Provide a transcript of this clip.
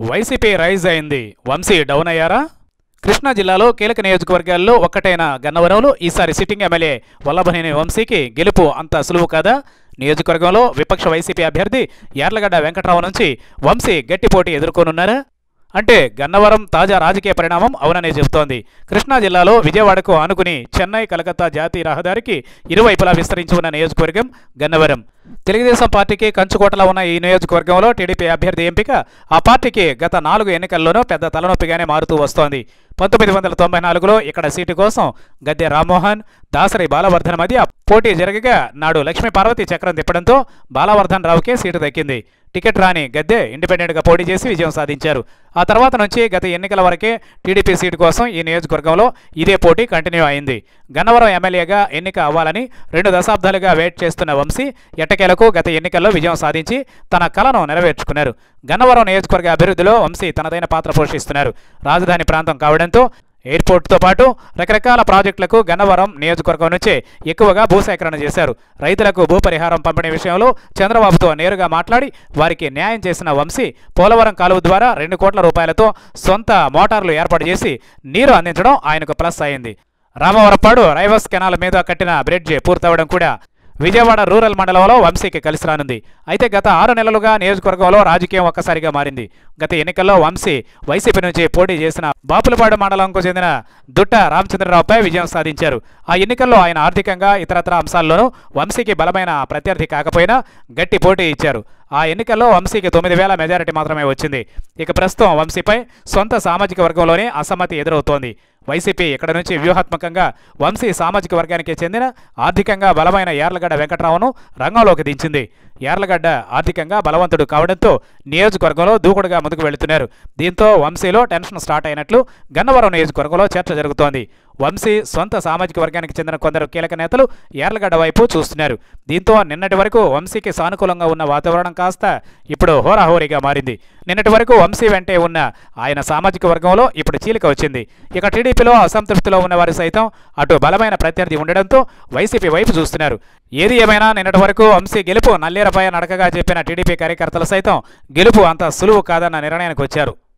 YCP rise అయింది Vamsi down అయ్యారా కృష్ణా జిల్లాలో కీలక నియోజకవర్గాల్లో ఒక్కటైన గన్నవరంలో ఈసారి సిట్టింగ్ ఎమ్మెల్యే వల్లభనేని వంశీకి గెలుపు అంత సులువు కాదా నియోజకవర్గంలో విపక్ష వైసీపీ అభ్యర్థి యార్లగడ్డ వెంకట్రావు నుంచి వంశీ గట్టి పోటీ ఎదుర్కొనున్నారా అంటే గన్నవరం తాజా రాజకీయ పరిణామం అవుననే చెబుతోంది కృష్ణా జిల్లాలో విజయవాడకు ఆనుకుని చెన్నై కలకత్తా జాతీయ రహదారికి ఇరువైపులా విస్తరించి ఉన్న నియోజకవర్గం గన్నవరం తెలుగుదేశం పార్టీకి కంచుకోటలో ఉన్న ఈ నియోజకవర్గంలో టీడీపీ అభ్యర్థి ఎంపిక ఆ పార్టీకి గత నాలుగు ఎన్నికల్లోనూ పెద్ద తలనొప్పిగానే మారుతూ వస్తోంది పంతొమ్మిది వందల తొంభై నాలుగులో ఇక్కడ సీటు కోసం గద్దె రామ్మోహన్ దాసరి బాలవర్ధన్ మధ్య పోటీ జరగగా నాడు లక్ష్మీ పార్వతి చక్రం తిప్పడంతో బాలవర్ధన్ రావుకే సీటు దక్కింది టికెట్ రాని గద్దె ఇండిపెండెంట్గా పోటీ చేసి విజయం సాధించారు ఆ తర్వాత నుంచి గత ఎన్నికల వరకే టీడీపీ సీటు కోసం ఈ నియోజకవర్గంలో ఇదే పోటీ కంటిన్యూ అయింది గన్నవరం ఎమ్మెల్యేగా ఎన్నిక అవ్వాలని రెండు దశాబ్దాలుగా వెయిట్ చేస్తున్న వంశీ ఎట్టకేలకు గత ఎన్నికల్లో విజయం సాధించి తన కలను నెరవేర్చుకున్నారు గన్నవరం నియోజకవర్గ అభివృద్ధిలో వంశీ తనదైన పాత్ర పోషిస్తున్నారు రాజధాని ప్రాంతం కావడంతో ఎయిర్పోర్టుతో పాటు రకరకాల ప్రాజెక్టులకు గన్నవరం నియోజకవర్గం నుంచే ఎక్కువగా భూసేకరణ చేశారు రైతులకు భూపరిహారం పంపిణీ విషయంలో చంద్రబాబుతో నేరుగా మాట్లాడి వారికి న్యాయం చేసిన వంశీ పోలవరం కాలువ ద్వారా రెండు కోట్ల రూపాయలతో సొంత మోటార్లు ఏర్పాటు చేసి నీరు అందించడం ఆయనకు ప్లస్ అయింది రామవరపాడు రైవస్ కెనాల్ మీద కట్టిన బ్రిడ్జ్ పూర్తవడం కూడా విజయవాడ రూరల్ మండలంలో వంశీకి కలిసి రానుంది అయితే గత ఆరు నెలలుగా నియోజకవర్గంలో రాజకీయం ఒక్కసారిగా మారింది గత ఎన్నికల్లో వంశీ వైసీపీ నుంచి పోటీ చేసిన బాపులపాడు మండలంకు చెందిన దుట్ట రామచంద్రరావుపై విజయం సాధించారు ఆ ఎన్నికల్లో ఆయన ఆర్థికంగా ఇతరత్ర అంశాల్లోనూ వంశీకి బలమైన ప్రత్యర్థి కాకపోయినా గట్టి పోటీ ఇచ్చారు ఆ ఎన్నికల్లో వంశీకి తొమ్మిది వేల మెజారిటీ మాత్రమే వచ్చింది ఇక ప్రస్తుతం వంశీపై సొంత సామాజిక వర్గంలోనే అసమ్మతి ఎదురవుతోంది వైసీపీ ఇక్కడ నుంచి వ్యూహాత్మకంగా వంశీ సామాజిక వర్గానికి చెందిన ఆర్థికంగా బలమైన యార్లగడ్డ వెంకట్రావును రంగంలోకి దించింది యార్లగడ్డ ఆర్థికంగా బలవంతుడు కావడంతో నియోజకవర్గంలో దూకుడుగా ముందుకు వెళుతున్నారు దీంతో వంశీలో టెన్షన్ స్టార్ట్ అయినట్లు గన్నవరం నియోజకవర్గంలో చర్చ జరుగుతోంది వంశీ సొంత సామాజిక వర్గానికి చెందిన కొందరు కీలక నేతలు యార్లగడ్డ వైపు చూస్తున్నారు దీంతో నిన్నటి వరకు వంశీకి సానుకూలంగా ఉన్న వాతావరణం కాస్త ఇప్పుడు హోరాహోరీగా మారింది నిన్నటి వరకు వంశీ వెంటే ఉన్న ఆయన సామాజిక వర్గంలో ఇప్పుడు చీలిక వచ్చింది ఇక టీడీపీలో అసంతృప్తిలో ఉన్నవారు సైతం అటు బలమైన ప్రత్యర్థి ఉండడంతో వైసీపీ వైపు చూస్తున్నారు ఏది ఏమైనా నిన్నటి వరకు వంశీ గెలుపు నల్లేరపై నడకగా చెప్పిన టీడీపీ కార్యకర్తలు సైతం గెలుపు అంత సులువు కాదన్న నిర్ణయానికి వచ్చారు